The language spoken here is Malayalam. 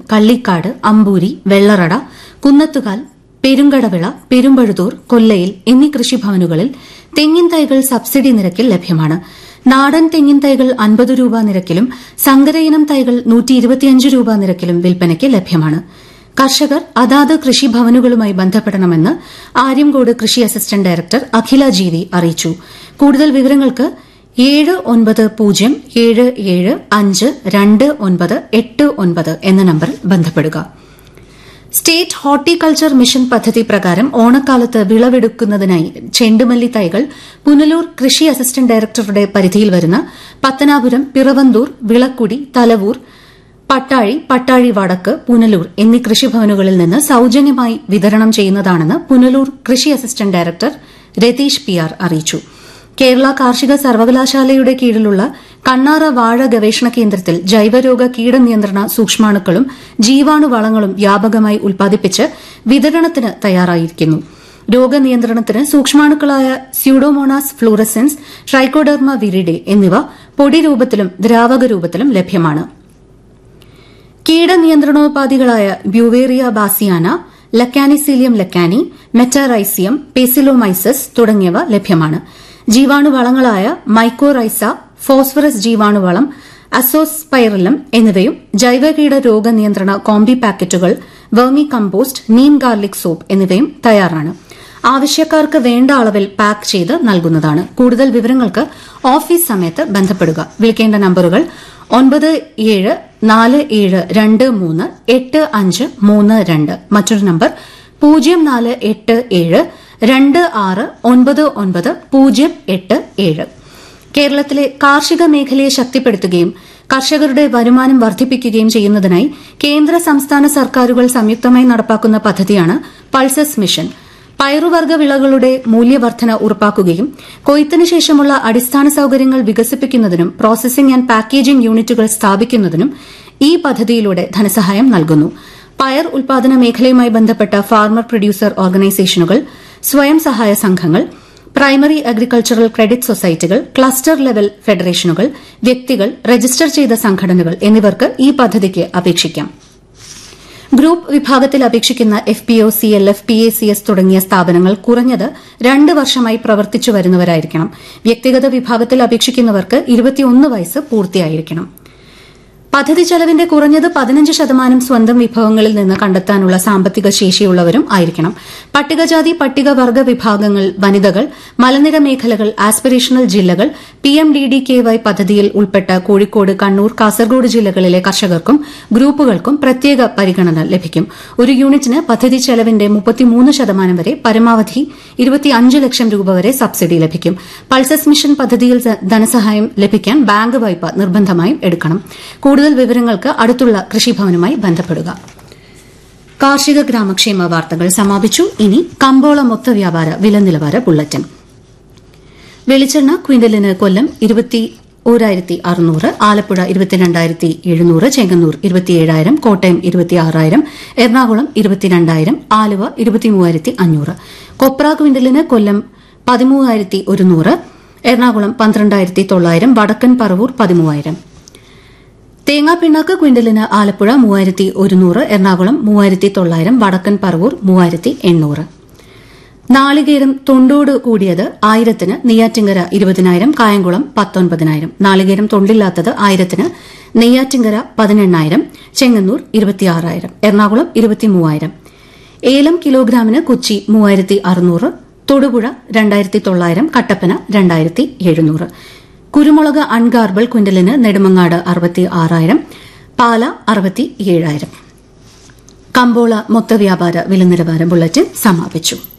കള്ളിക്കാട് അമ്പൂരി വെള്ളറട കുന്നത്തുകാൽ പെരുങ്കടവിള പെരുമ്പഴുതൂർ കൊല്ലയിൽ എന്നീ കൃഷിഭവനുകളിൽ തെങ്ങിൻ തൈകൾ സബ്സിഡി നിരക്കിൽ ലഭ്യമാണ് നാടൻ തെങ്ങിൻ തൈകൾ അൻപത് രൂപ നിരക്കിലും സങ്കരയിനം തൈകൾ രൂപ നിരക്കിലും വിൽപ്പനയ്ക്ക് ലഭ്യമാണ് കർഷകർ അതാത് കൃഷിഭവനുകളുമായി ബന്ധപ്പെടണമെന്ന് ആര്യംകോട് കൃഷി അസിസ്റ്റന്റ് ഡയറക്ടർ അഖില ജീവി അറിയിച്ചു കൂടുതൽ വിവരങ്ങൾക്ക് ഏഴ് ഒൻപത് പൂജ്യം ഏഴ് ഏഴ് അഞ്ച് രണ്ട് ഒൻപത് എട്ട് ഒൻപത് എന്ന നമ്പറിൽ ബന്ധപ്പെടുക സ്റ്റേറ്റ് ഹോർട്ടിക്കൾച്ചർ മിഷൻ പദ്ധതി പ്രകാരം ഓണക്കാലത്ത് വിളവെടുക്കുന്നതിനായി ചെണ്ടുമല്ലി തൈകൾ പുനലൂർ കൃഷി അസിസ്റ്റന്റ് ഡയറക്ടറുടെ പരിധിയിൽ വരുന്ന പത്തനാപുരം പിറവന്തൂർ വിളക്കുടി തലവൂർ പട്ടാഴി പട്ടാഴി വടക്ക് പുനലൂർ എന്നീ കൃഷിഭവനുകളിൽ നിന്ന് സൌജന്യമായി വിതരണം ചെയ്യുന്നതാണെന്ന് പുനലൂർ കൃഷി assistant director Ratheesh P R അറിയിച്ചു കേരള കാർഷിക സർവകലാശാലയുടെ കീഴിലുള്ള കണ്ണാറ വാഴ ഗവേഷണ കേന്ദ്രത്തിൽ ജൈവരോഗ കീടനിയന്ത്രണ സൂക്ഷ്മാണുക്കളും ജീവാണുവളങ്ങളും വ്യാപകമായി ഉൽപ്പാദിപ്പിച്ച് വിതരണത്തിന് തയ്യാറായിരിക്കുന്നു രോഗനിയന്ത്രണത്തിന് സൂക്ഷ്മാണുക്കളായ സ്യൂഡോമോണാസ് ഫ്ലൂറസെൻസ് ട്രൈക്കോഡെർമ വിരിഡെ എന്നിവ പൊടി രൂപത്തിലും ദ്രാവക രൂപത്തിലും ലഭ്യമാണ് കീടനിയന്ത്രണോപാധികളായ Beauveria bassiana Lecanicillium lecanii Metarhizium Paecilomyces തുടങ്ങിയവ ലഭ്യമാണ് ജീവാണുവളങ്ങളായ മൈക്കോറൈസ ഫോസ്ഫറസ് ജീവാണുവളം അസോസ്പൈറലം എന്നിവയും ജൈവകീട രോഗനിയന്ത്രണ കോംബി പാക്കറ്റുകൾ vermi compost neem garlic soap എന്നിവയും തയ്യാറാണ് ആവശ്യക്കാർക്ക് വേണ്ട അളവിൽ പാക്ക് ചെയ്ത് നൽകുന്നതാണ് കൂടുതൽ വിവരങ്ങൾക്ക് ഓഫീസ് സമയത്ത് ബന്ധപ്പെടുക വിളിക്കേണ്ട നമ്പറുകൾ ഒൻപത് ഏഴ് നാല് ഏഴ് രണ്ട് മൂന്ന് എട്ട് അഞ്ച് മൂന്ന് രണ്ട് മറ്റൊരു നമ്പർ പൂജ്യം നാല് എട്ട് ഏഴ് രണ്ട് ആറ് ഒൻപത് ഒൻപത് പൂജ്യം എട്ട് ഏഴ് കേരളത്തിലെ കാർഷിക മേഖലയെ ശക്തിപ്പെടുത്തുകയും കർഷകരുടെ വരുമാനം വർദ്ധിപ്പിക്കുകയും ചെയ്യുന്നതിനായി കേന്ദ്ര സംസ്ഥാന സർക്കാരുകൾ സംയുക്തമായി നടപ്പാക്കുന്ന പദ്ധതിയാണ് പൾസസ് മിഷൻ പയറുവർഗ്ഗ വിളകളുടെ മൂല്യവർദ്ധന ഉറപ്പാക്കുകയും കൊയ്ത്തിന് ശേഷമുള്ള അടിസ്ഥാന സൌകര്യങ്ങൾ വികസിപ്പിക്കുന്നതിനും പ്രോസസിംഗ് ആൻഡ് പാക്കേജിംഗ് യൂണിറ്റുകൾ സ്ഥാപിക്കുന്നതിനും ഈ പദ്ധതിയിലൂടെ ധനസഹായം നൽകുന്നു പയർ ഉൽപാദന മേഖലയുമായി ബന്ധപ്പെട്ട ഫാർമർ പ്രൊഡ്യൂസർ ഓർഗനൈസേഷനുകൾ സ്വയം സഹായ സംഘങ്ങൾ പ്രൈമറി അഗ്രികൾച്ചറൽ ക്രെഡിറ്റ് സൊസൈറ്റികൾ ക്ലസ്റ്റർ ലെവൽ ഫെഡറേഷനുകൾ വ്യക്തികൾ രജിസ്റ്റർ ചെയ്ത സംഘടനകൾ എന്നിവർക്ക് ഈ പദ്ധതിക്ക് അപേക്ഷിക്കാം ഗ്രൂപ്പ് വിഭാഗത്തിൽ അപേക്ഷിക്കുന്ന F P O C L F P A C S തുടങ്ങിയ സ്ഥാപനങ്ങൾ കുറഞ്ഞത് രണ്ട് വർഷമായി പ്രവർത്തിച്ചു വരുന്നവരായിരിക്കണം വ്യക്തിഗത വിഭാഗത്തിൽ അപേക്ഷിക്കുന്നവർക്ക് ഇരുപത്തിയൊന്ന് വയസ്സ് പൂർത്തിയായിരിക്കണം പദ്ധതി ചെലവിന്റെ കുറഞ്ഞത് പതിനഞ്ച് ശതമാനം സ്വന്തം വിഭവങ്ങളിൽ നിന്ന് കണ്ടെത്താനുള്ള സാമ്പത്തിക ശേഷിയുള്ളവരും ആയിരിക്കണം പട്ടികജാതി പട്ടികവർഗ വിഭാഗങ്ങൾ വനിതകൾ മലനിര മേഖലകൾ ആസ്പിറേഷണൽ ജില്ലകൾ P M D D K Y പദ്ധതിയിൽ ഉൾപ്പെട്ട കോഴിക്കോട് കണ്ണൂർ കാസർഗോഡ് ജില്ലകളിലെ കർഷകർക്കും ഗ്രൂപ്പുകൾക്കും പ്രത്യേക പരിഗണന ലഭിക്കും ഒരു യൂണിറ്റിന് പദ്ധതി ചെലവിന്റെ മുപ്പത്തിമൂന്ന് ശതമാനം വരെ പരമാവധി ഇരുപത്തിയഞ്ച് ലക്ഷം രൂപ വരെ സബ്സിഡി ലഭിക്കും പൾസസ് മിഷൻ പദ്ധതിയിൽ ധനസഹായം ലഭിക്കാൻ ബാങ്ക് വായ്പ നിർബന്ധമായും എടുക്കണം കൂടുതൽ വിവരങ്ങൾക്ക് അടുത്തുള്ള കൃഷിഭവനുമായി ബന്ധപ്പെടുക കാർഷിക ഗ്രാമക്ഷേമ വാർത്തകൾ സമാപിച്ചു ഇനി കമ്പോള മൊത്ത വ്യാപാര വില നിലവാര ബുള്ളറ്റിൻ വെളിച്ചെണ്ണ ക്വിന്റലിന് കൊല്ലം ഇരുപത്തി ഒരായിരത്തി അറുന്നൂറ് ആലപ്പുഴ ഇരുപത്തിരണ്ടായിരത്തി എഴുന്നൂറ് ചെങ്ങന്നൂർ ഇരുപത്തിയേഴായിരം കോട്ടയം ഇരുപത്തിയാറായിരം എറണാകുളം ഇരുപത്തിരണ്ടായിരം ആലുവ ഇരുപത്തിമൂവായിരത്തി അഞ്ഞൂറ് കൊപ്ര ക്വിന്റലിന് കൊല്ലം പതിമൂവായിരത്തി ഒരുന്നൂറ് എറണാകുളം പന്ത്രണ്ടായിരത്തി തൊള്ളായിരം വടക്കൻ പറവൂർ പതിമൂവായിരം തേങ്ങാപ്പിണ്ണാക്ക് ക്വിന്റലിന് ആലപ്പുഴ മൂവായിരത്തി ഒരുന്നൂറ് എറണാകുളം മൂവായിരത്തി തൊള്ളായിരം വടക്കൻ പറവൂർ മൂവായിരത്തി എണ്ണൂറ് നാളികേരം തൊണ്ടോട് കൂടിയത് ആയിരത്തിന് നെയ്യാറ്റിങ്കര ഇരുപതിനായിരം കായംകുളം പത്തൊൻപതിനായിരം നാളികേരം തൊണ്ടില്ലാത്തത് ആയിരത്തിന് നെയ്യാറ്റിങ്കര പതിനെണ്ണായിരം ചെങ്ങന്നൂർ ഇരുപത്തിയാറായിരം എറണാകുളം ഇരുപത്തിമൂവായിരം ഏലം കിലോഗ്രാമിന് കൊച്ചി മൂവായിരത്തി അറുന്നൂറ് തൊടുപുഴ രണ്ടായിരത്തി തൊള്ളായിരം കട്ടപ്പന രണ്ടായിരത്തി എഴുന്നൂറ് കുരുമുളക് അൺഗാർബിൾ ക്വിന്റലിന് നെടുമങ്ങാട് അറുപത്തി ആറായിരം പാല അറുപത്തി ഏഴായിരം കമ്പോള മൊത്ത വ്യാപാര വില നിലവാര ബുള്ളറ്റിൻ സമാപിച്ചു